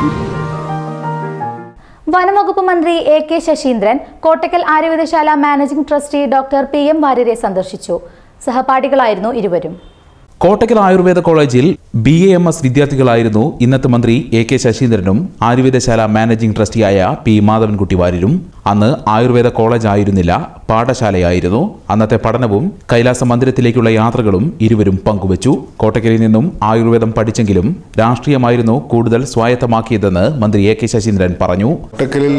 വനംവകുപ്പ് മന്ത്രി A K Saseendran Kottakkal Ayurvedashala managing trustee doctor P M വാര്യരെ സന്ദർശിച്ചു സഹപാഠികളായിരുന്നു ഇരുവരും കോട്ടക്കൽ ആയുർവേദ കോളേജിൽ ബി എ എം എസ് വിദ്യാർത്ഥികളായിരുന്നു ഇന്നത്തെ മന്ത്രി എ കെ ശശീന്ദ്രനും ആയുർവേദശാല മാനേജിംഗ് ട്രസ്റ്റിയായ പി മാധവൻകുട്ടി വാര്യരും അന്ന് ആയുർവേദ കോളേജ് ആയിരുന്നില്ല പാഠശാലയായിരുന്നു അന്നത്തെ പഠനവും കൈലാസ മന്ദിരത്തിലേക്കുള്ള യാത്രകളും ഇരുവരും പങ്കുവച്ചു കോട്ടക്കലിൽ നിന്നും ആയുർവേദം പഠിച്ചെങ്കിലും രാഷ്ട്രീയമായിരുന്നു കൂടുതൽ സ്വായത്തമാക്കിയതെന്ന് മന്ത്രി എ കെ ശശീന്ദ്രൻ പറഞ്ഞു കോട്ടക്കലിൽ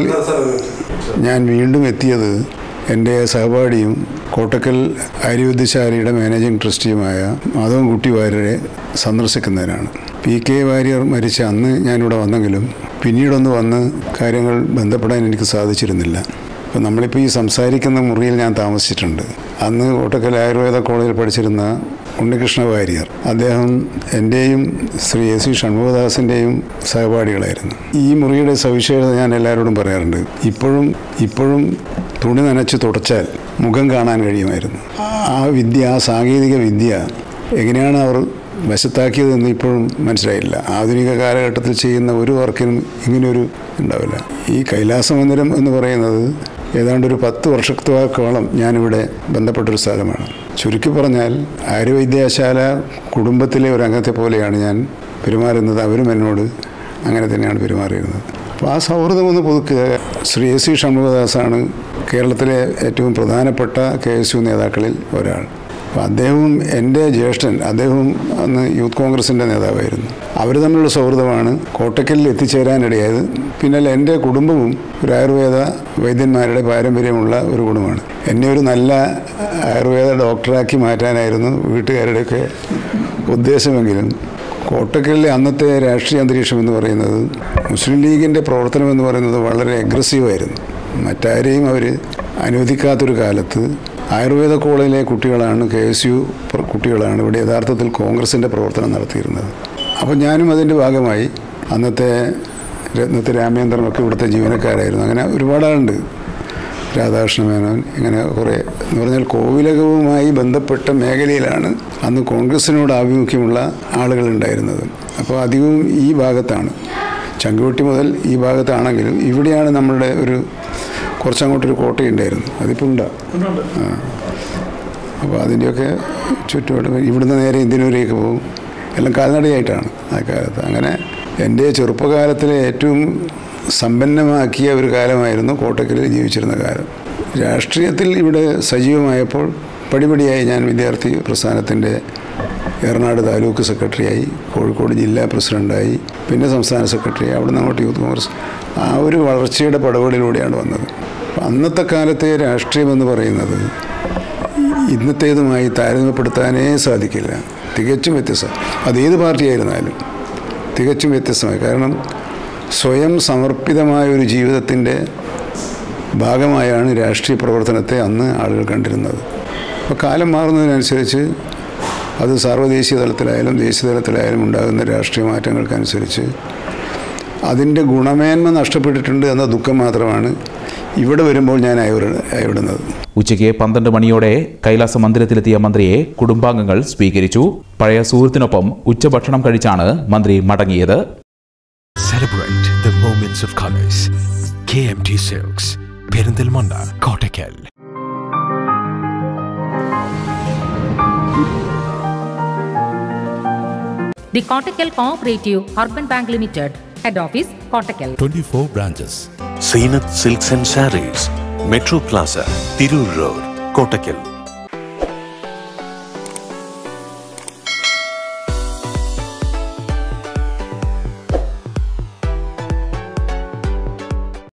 ഞാൻ വീണ്ടും എത്തിയത് എൻ്റെ സഹപാഠിയും കോട്ടക്കൽ ആയുർവേദശാലയുടെ മാനേജിംഗ് ട്രസ്റ്റിയുമായ മാധവൻകുട്ടി വാര്യരെ സന്ദർശിക്കുന്നതിനാണ് പി കെ വാര്യർ മരിച്ച അന്ന് ഞാനിവിടെ വന്നെങ്കിലും പിന്നീടൊന്ന് വന്ന് കാര്യങ്ങൾ ബന്ധപ്പെടാൻ എനിക്ക് സാധിച്ചിരുന്നില്ല അപ്പോൾ നമ്മളിപ്പോൾ ഈ സംസാരിക്കുന്ന മുറിയിൽ ഞാൻ താമസിച്ചിട്ടുണ്ട് അന്ന് കോട്ടക്കൽ ആയുർവേദ കോളേജിൽ പഠിച്ചിരുന്ന ഉണ്ണികൃഷ്ണ വാര്യർ അദ്ദേഹം എൻ്റെയും ശ്രീ എ സി ഷൺമുഖദാസിൻ്റെയും സഹപാഠികളായിരുന്നു ഈ മുറിയുടെ സവിശേഷത ഞാൻ എല്ലാവരോടും പറയാറുണ്ട് ഇപ്പോഴും ഇപ്പോഴും തുണി നനച്ച് തുടച്ചാൽ മുഖം കാണാൻ കഴിയുമായിരുന്നു ആ വിദ്യ ആ സാങ്കേതിക വിദ്യ എങ്ങനെയാണ് അവർ വശത്താക്കിയതെന്ന് ഇപ്പോഴും മനസ്സിലായില്ല ആധുനിക കാലഘട്ടത്തിൽ ചെയ്യുന്ന ഒരു വർക്കിനും ഇങ്ങനെയൊരു ഉണ്ടാവില്ല ഈ കൈലാസ മന്ദിരം എന്ന് പറയുന്നത് ഏതാണ്ട് ഒരു പത്ത് വർഷത്തോളം ഞാനിവിടെ ബന്ധപ്പെട്ടൊരു സ്ഥലമാണ് ചുരുക്കി പറഞ്ഞാൽ ആയുർവൈദ്യശാല കുടുംബത്തിലെ ഒരു അംഗത്തെ പോലെയാണ് ഞാൻ പെരുമാറുന്നത് അവരും എന്നോട് അങ്ങനെ തന്നെയാണ് പെരുമാറിയിരുന്നത് അപ്പോൾ ആ സൗഹൃദം ഒന്ന് പുതുക്കുക ശ്രീ എ സി ഷൺമുഖദാസാണ് കേരളത്തിലെ ഏറ്റവും പ്രധാനപ്പെട്ട കെ എസ് യു നേതാക്കളിൽ ഒരാൾ അപ്പോൾ അദ്ദേഹവും എൻ്റെ ജ്യേഷ്ഠൻ അദ്ദേഹവും അന്ന് യൂത്ത് കോൺഗ്രസിൻ്റെ നേതാവായിരുന്നു അവർ തമ്മിലുള്ള സൗഹൃദമാണ് കോട്ടക്കലിൽ എത്തിച്ചേരാനിടയായത് പിന്നെ എൻ്റെ കുടുംബവും ഒരു ആയുർവേദ വൈദ്യന്മാരുടെ പാരമ്പര്യമുള്ള ഒരു കുടുംബമാണ് എന്നെ ഒരു നല്ല ആയുർവേദ ഡോക്ടറാക്കി മാറ്റാനായിരുന്നു വീട്ടുകാരുടെയൊക്കെ ഉദ്ദേശമെങ്കിലും കോട്ടക്കലിലെ അന്നത്തെ രാഷ്ട്രീയ അന്തരീക്ഷം എന്ന് പറയുന്നത് മുസ്ലിം ലീഗിൻ്റെ പ്രവർത്തനം എന്ന് പറയുന്നത് വളരെ അഗ്രസീവായിരുന്നു മറ്റാരെയും അവർ അനുവദിക്കാത്തൊരു കാലത്ത് ആയുർവേദ കോളേജിലെ കുട്ടികളാണ് കെ എസ് യു കുട്ടികളാണ് ഇവിടെ യഥാർത്ഥത്തിൽ കോൺഗ്രസിൻ്റെ പ്രവർത്തനം നടത്തിയിരുന്നത് അപ്പോൾ ഞാനും അതിൻ്റെ ഭാഗമായി അന്നത്തെ രത്നത്തെ രാമേന്ദ്രനൊക്കെ ഇവിടുത്തെ ജീവനക്കാരായിരുന്നു അങ്ങനെ ഒരുപാട് ആളുണ്ട് രാധാകൃഷ്ണ മേനോൻ ഇങ്ങനെ കുറേ എന്ന് പറഞ്ഞാൽ കോവിലകവുമായി ബന്ധപ്പെട്ട മേഖലയിലാണ് അന്ന് കോൺഗ്രസിനോട് ആഭിമുഖ്യമുള്ള ആളുകൾ ഉണ്ടായിരുന്നത് അപ്പോൾ അധികവും ഈ ഭാഗത്താണ് ചങ്കുവെട്ടി മുതൽ ഈ ഭാഗത്താണെങ്കിലും ഇവിടെയാണ് നമ്മളുടെ ഒരു കുറച്ചങ്ങോട്ടൊരു കോട്ടയുണ്ടായിരുന്നു അതിപ്പോൾ ഉണ്ടാ ആ അപ്പോൾ അതിൻ്റെയൊക്കെ ചുറ്റുപാട് ഇവിടുന്ന് നേരെ ഇന്ത്യനൂരേക്ക് പോകും എല്ലാം കാൽനടയായിട്ടാണ് ആ കാലത്ത് അങ്ങനെ എൻ്റെ ചെറുപ്പകാലത്തിലെ ഏറ്റവും സമ്പന്നമാക്കിയ ഒരു കാലമായിരുന്നു കോട്ടക്കലിൽ ജീവിച്ചിരുന്ന കാലം രാഷ്ട്രീയത്തിൽ ഇവിടെ സജീവമായപ്പോൾ പടിപടിയായി ഞാൻ വിദ്യാർത്ഥി പ്രസ്ഥാനത്തിൻ്റെ എറണാട് താലൂക്ക് സെക്രട്ടറിയായി കോഴിക്കോട് ജില്ലാ പ്രസിഡൻ്റായി പിന്നെ സംസ്ഥാന സെക്രട്ടറി അവിടെ നിന്ന് അങ്ങോട്ട് യൂത്ത് കോൺഗ്രസ് ആ ഒരു വളർച്ചയുടെ പടവുകളിലൂടെയാണ് വന്നത് അന്നത്തെ കാലത്തെ രാഷ്ട്രീയം എന്ന് പറയുന്നത് ഇന്നത്തേതുമായി താരതമ്യപ്പെടുത്താനേ സാധിക്കില്ല തികച്ചും വ്യത്യസ്തം അതേത് പാർട്ടിയായിരുന്നാലും തികച്ചും വ്യത്യസ്തമായി കാരണം സ്വയം സമർപ്പിതമായ ഒരു ജീവിതത്തിൻ്റെ ഭാഗമായാണ് രാഷ്ട്രീയ പ്രവർത്തനത്തെ അന്ന് ആളുകൾ കണ്ടിരുന്നത് അപ്പോൾ കാലം മാറുന്നതിനനുസരിച്ച് അത് സാർവദേശീയ തലത്തിലായാലും ദേശീയ തലത്തിലായാലും ഉണ്ടാകുന്ന രാഷ്ട്രീയ മാറ്റങ്ങൾക്കനുസരിച്ച് അതിൻ്റെ ഗുണമേന്മ നഷ്ടപ്പെട്ടിട്ടുണ്ട് എന്ന ദുഃഖം മാത്രമാണ് ഇവിടെ വരുമ്പോൾ ഞാൻ അയവിടുന്നത് ഉച്ചയ്ക്ക് പന്ത്രണ്ട് മണിയോടെ കൈലാസ മന്ദിരത്തിലെത്തിയ മന്ത്രിയെ കുടുംബാംഗങ്ങൾ സ്വീകരിച്ചു പഴയ സുഹൃത്തിനൊപ്പം ഉച്ചഭക്ഷണം കഴിച്ചാണ് മന്ത്രി മടങ്ങിയത് Celebrate the moments of colors. KMT Silks, Perinthalmanna Kottakkal The Kottakkal Cooperative Urban Bank Limited, Head Office, Kottakkal. 24 branches. Zeenath silks and sarees metro plaza Tirur road Kottakkal